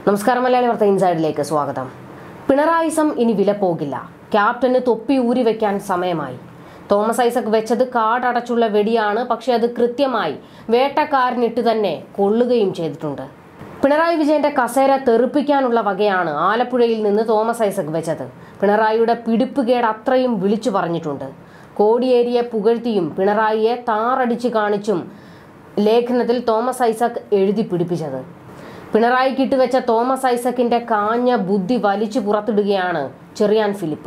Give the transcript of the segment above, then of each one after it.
നമസ്കാരം മലയാളി വാർത്ത ഇൻസൈഡിലേക്ക് സ്വാഗതം പിണറായിസം ഇനി വില പോകില്ല ക്യാപ്റ്റന് തൊപ്പി ഊരി വെക്കാൻ സമയമായി തോമസ് ഐസക് വെച്ചത് കാടടച്ചുള്ള വെടിയാണ് പക്ഷേ അത് കൃത്യമായി വേട്ടക്കാരനിട്ട് തന്നെ കൊള്ളുകയും ചെയ്തിട്ടുണ്ട് പിണറായി വിജയന്റെ കസേര തെറിപ്പിക്കാനുള്ള വകയാണ് ആലപ്പുഴയിൽ നിന്ന് തോമസ് ഐസക് വെച്ചത് പിണറായിയുടെ പിടിപ്പുകേട് അത്രയും വിളിച്ചു പറഞ്ഞിട്ടുണ്ട് കോടിയേരിയെ പുകഴ്ത്തിയും പിണറായിയെ താറടിച്ചു കാണിച്ചും ലേഖനത്തിൽ തോമസ് ഐസക് എഴുതി പിടിപ്പിച്ചത് പിണറായിക്ക് ഇട്ടുവെച്ച തോമസ് ഐസക്കിന്റെ കാഞ്ഞ ബുദ്ധി വലിച്ചു പുറത്തിടുകയാണ് ചെറിയാൻ ഫിലിപ്പ്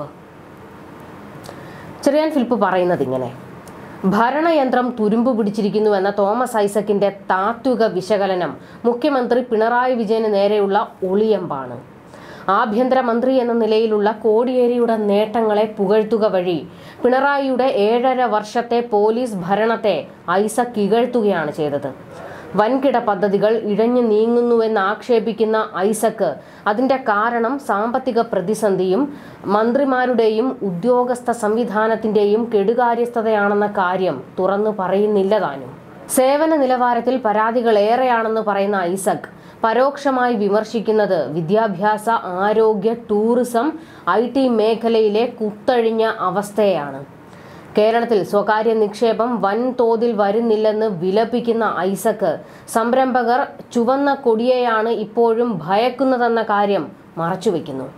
ചെറിയാൻ ഫിലിപ്പ് പറയുന്നത് ഇങ്ങനെ ഭരണയന്ത്രം തുരുമ്പ് പിടിച്ചിരിക്കുന്നു എന്ന തോമസ് ഐസക്കിന്റെ താത്വിക വിശകലനം മുഖ്യമന്ത്രി പിണറായി വിജയന് നേരെയുള്ള ഒളിയമ്പാണ് ആഭ്യന്തരമന്ത്രി എന്ന നിലയിലുള്ള കോടിയേരിയുടെ നേട്ടങ്ങളെ പുകഴ്ത്തുക വഴി പിണറായിയുടെ ഏഴര വർഷത്തെ പോലീസ് ഭരണത്തെ ഐസക് ഇകഴ്ത്തുകയാണ് ചെയ്തത് വൻകിട പദ്ധതികൾ ഇഴഞ്ഞു നീങ്ങുന്നുവെന്ന് ആക്ഷേപിക്കുന്ന ഐസക്ക് അതിന്റെ കാരണം സാമ്പത്തിക പ്രതിസന്ധിയും മന്ത്രിമാരുടെയും ഉദ്യോഗസ്ഥ സംവിധാനത്തിന്റെയും കെടുകാര്യസ്ഥതയാണെന്ന കാര്യം തുറന്നു പറയുന്നില്ല താനും സേവന നിലവാരത്തിൽ പരാതികൾ ഏറെയാണെന്ന് പറയുന്ന ഐസക് പരോക്ഷമായി വിമർശിക്കുന്നത് വിദ്യാഭ്യാസ ആരോഗ്യ ടൂറിസം ഐ ടി മേഖലയിലെ കുത്തഴിഞ്ഞ അവസ്ഥയാണ് കേരളത്തിൽ സ്വകാര്യ നിക്ഷേപം വൻതോതിൽ വരുന്നില്ലെന്ന് വിലപിക്കുന്ന ഐസക്ക് സംരംഭകർ ചുവന്ന കൊടിയെയാണ് ഇപ്പോഴും ഭയക്കുന്നതെന്ന കാര്യം മറച്ചുവെക്കുന്നു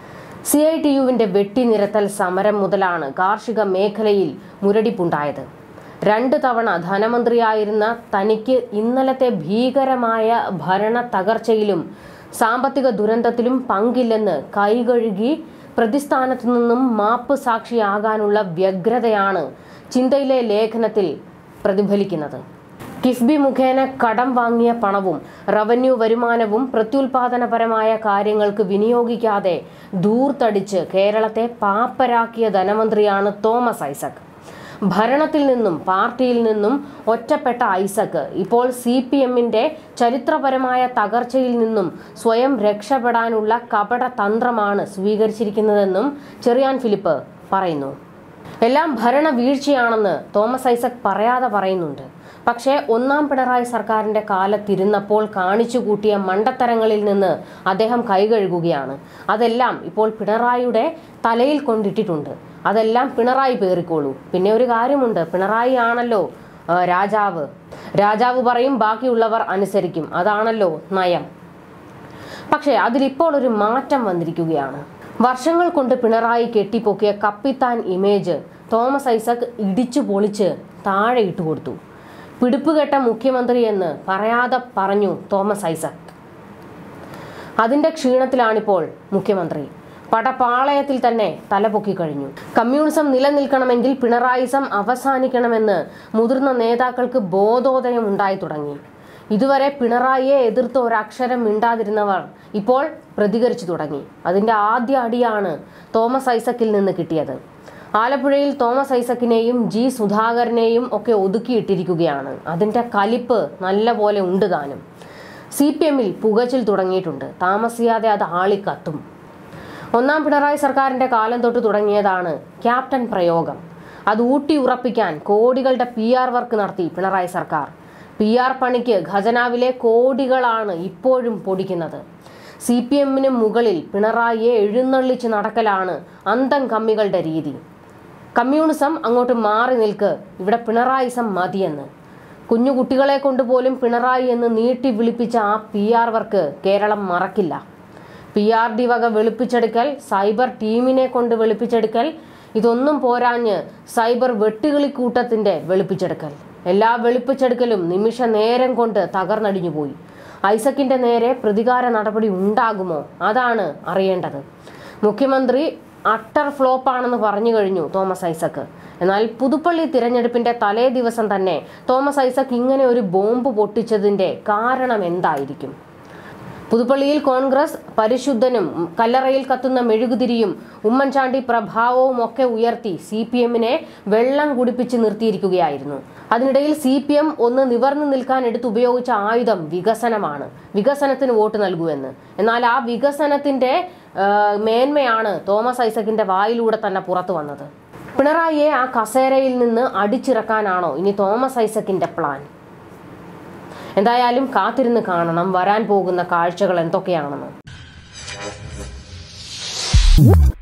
സി ഐ ടി യുവിന്റെ വെട്ടിനിരത്തൽ സമരം മുതലാണ് കാർഷിക മേഖലയിൽ മുരടിപ്പുണ്ടായത് രണ്ട് തവണ ധനമന്ത്രിയായിരുന്ന തനിക്ക് ഇന്നലത്തെ ഭീകരമായ ഭരണ തകർച്ചയിലും സാമ്പത്തിക ദുരന്തത്തിലും പങ്കില്ലെന്ന് കൈകഴുകി പ്രതിസ്ഥാനത്തു നിന്നും മാപ്പ് സാക്ഷിയാകാനുള്ള വ്യഗ്രതയാണ് ചിന്തയിലെ ലേഖനത്തിൽ പ്രതിഫലിക്കുന്നത് കിഫ്ബി മുഖേന കടം വാങ്ങിയ പണവും റവന്യൂ വരുമാനവും പ്രത്യുൽപാദനപരമായ കാര്യങ്ങൾക്ക് വിനിയോഗിക്കാതെ ദൂർത്തടിച്ച് കേരളത്തെ പാപ്പരാക്കിയ ധനമന്ത്രിയാണ് തോമസ് ഐസക് ഭരണത്തിൽ നിന്നും പാർട്ടിയിൽ നിന്നും ഒറ്റപ്പെട്ട ഐസക് ഇപ്പോൾ സി പി എമ്മിന്റെ ചരിത്രപരമായ തകർച്ചയിൽ നിന്നും സ്വയം രക്ഷപ്പെടാനുള്ള കപട തന്ത്രമാണ് സ്വീകരിച്ചിരിക്കുന്നതെന്നും ചെറിയാൻ ഫിലിപ്പ് പറയുന്നു എല്ലാം ഭരണ വീഴ്ചയാണെന്ന് തോമസ് ഐസക് പറയാതെ പറയുന്നുണ്ട് പക്ഷേ ഒന്നാം പിണറായി സർക്കാരിന്റെ കാലത്തിരുന്നപ്പോൾ കാണിച്ചു കൂട്ടിയ മണ്ടത്തരങ്ങളിൽ നിന്ന് അദ്ദേഹം കൈകഴുകുകയാണ് അതെല്ലാം ഇപ്പോൾ പിണറായിയുടെ തലയിൽ കൊണ്ടിട്ടിട്ടുണ്ട് അതെല്ലാം പിണറായി പേറിക്കോളൂ പിന്നെ ഒരു കാര്യമുണ്ട് പിണറായി ആണല്ലോ ആ, രാജാവ് രാജാവ് പറയും ബാക്കിയുള്ളവർ അനുസരിക്കും അതാണല്ലോ നയം പക്ഷേ അതിലിപ്പോൾ ഒരു മാറ്റം വന്നിരിക്കുകയാണ് വർഷങ്ങൾ കൊണ്ട് പിണറായി കെട്ടിപ്പൊക്കിയ കപ്പിത്താൻ ഇമേജ് തോമസ് ഐസക് ഇടിച്ചു പൊളിച്ച് താഴെ ഇട്ടുകൊടുത്തു പിടിപ്പുകെട്ട മുഖ്യമന്ത്രി എന്ന് പറയാതെ പറഞ്ഞു തോമസ് ഐസക് അതിന്റെ ക്ഷീണത്തിലാണിപ്പോൾ മുഖ്യമന്ത്രി പടപാളയത്തിൽ തന്നെ തലപൊക്കി കഴിഞ്ഞു കമ്മ്യൂണിസം നിലനിൽക്കണമെങ്കിൽ പിണറായിസം അവസാനിക്കണമെന്ന് മുതിർന്ന നേതാക്കൾക്ക് ബോധോദയം ഉണ്ടായി തുടങ്ങി ഇതുവരെ പിണറായിയെ എതിർത്ത് ഒരക്ഷരം മിണ്ടാതിരുന്നവർ ഇപ്പോൾ പ്രതികരിച്ചു തുടങ്ങി അതിന്റെ ആദ്യ അടിയാണ് തോമസ് ഐസക്കിൽ നിന്ന് കിട്ടിയത് ആലപ്പുഴയിൽ തോമസ് ഐസക്കിനെയും ജി സുധാകരനെയും ഒക്കെ ഒതുക്കിയിട്ടിരിക്കുകയാണ് അതിന്റെ കലിപ്പ് നല്ല പോലെ ഉണ്ട് താനും സി പി എമ്മിൽ പുകച്ചിൽ തുടങ്ങിയിട്ടുണ്ട് താമസിയാതെ അത് ആളിക്കത്തും ഒന്നാം പിണറായി സർക്കാരിന്റെ കാലം തൊട്ട് തുടങ്ങിയതാണ് ക്യാപ്റ്റൻ പ്രയോഗം അത് ഊട്ടി ഉറപ്പിക്കാൻ കോടികളുടെ പി ആർ വർക്ക് നടത്തി പിണറായി സർക്കാർ പി ആർ പണിക്ക് ഖജനാവിലെ കോടികളാണ് ഇപ്പോഴും പൊടിക്കുന്നത് സി പി എമ്മിന് മുകളിൽ പിണറായിയെ എഴുന്നള്ളിച്ച് നടക്കലാണ് അന്തം കമ്മികളുടെ രീതി കമ്മ്യൂണിസം അങ്ങോട്ട് മാറി നിൽക്ക് ഇവിടെ പിണറായിസം മതിയെന്ന് കുഞ്ഞു കുട്ടികളെ കൊണ്ടുപോലും പിണറായി എന്ന് നീട്ടി വിളിപ്പിച്ച ആ പി ആർ വർക്ക് കേരളം മറക്കില്ല പി ആർ ഡി വക വെളുപ്പിച്ചെടുക്കൽ സൈബർ ടീമിനെ കൊണ്ട് വെളുപ്പിച്ചെടുക്കൽ ഇതൊന്നും പോരാഞ്ഞ് സൈബർ വെട്ടുകിളിക്കൂട്ടത്തിന്റെ വെളുപ്പിച്ചെടുക്കൽ എല്ലാ വെളുപ്പിച്ചെടുക്കലും നിമിഷ നേരം കൊണ്ട് തകർന്നടിഞ്ഞു പോയി ഐസക്കിന്റെ നേരെ പ്രതികാര നടപടി ഉണ്ടാകുമോ അതാണ് അറിയേണ്ടത് മുഖ്യമന്ത്രി അട്ടർ ഫ്ലോപ്പാണെന്ന് പറഞ്ഞു കഴിഞ്ഞു തോമസ് ഐസക്ക് എന്നാൽ പുതുപ്പള്ളി തിരഞ്ഞെടുപ്പിന്റെ തലേ ദിവസം തന്നെ തോമസ് ഐസക് ഇങ്ങനെ ഒരു ബോംബ് പൊട്ടിച്ചതിന്റെ കാരണം എന്തായിരിക്കും പുതുപ്പള്ളിയിൽ കോൺഗ്രസ് പരിശുദ്ധനും കല്ലറയിൽ കത്തുന്ന മെഴുകുതിരിയും ഉമ്മൻചാണ്ടി പ്രഭാവവും ഒക്കെ ഉയർത്തി സി പി എമ്മിനെ വെള്ളം കുടിപ്പിച്ച് നിർത്തിയിരിക്കുകയായിരുന്നു അതിനിടയിൽ സി പി എം ഒന്ന് നിവർന്നു നിൽക്കാൻ എടുത്ത് ഉപയോഗിച്ച ആയുധം വികസനമാണ് വികസനത്തിന് വോട്ട് നൽകുമെന്ന് എന്നാൽ ആ വികസനത്തിന്റെ ആ, മേന്മയാണ് തോമസ് ഐസക്കിന്റെ വായിലൂടെ തന്നെ പുറത്തു വന്നത് പിണറായിയെ ആ കസേരയിൽ നിന്ന് അടിച്ചിറക്കാനാണോ ഇനി തോമസ് ഐസക്കിന്റെ പ്ലാൻ എന്തായാലും കാത്തിരുന്ന് കാണണം വരാൻ പോകുന്ന കാഴ്ചകൾ എന്തൊക്കെയാണെന്ന്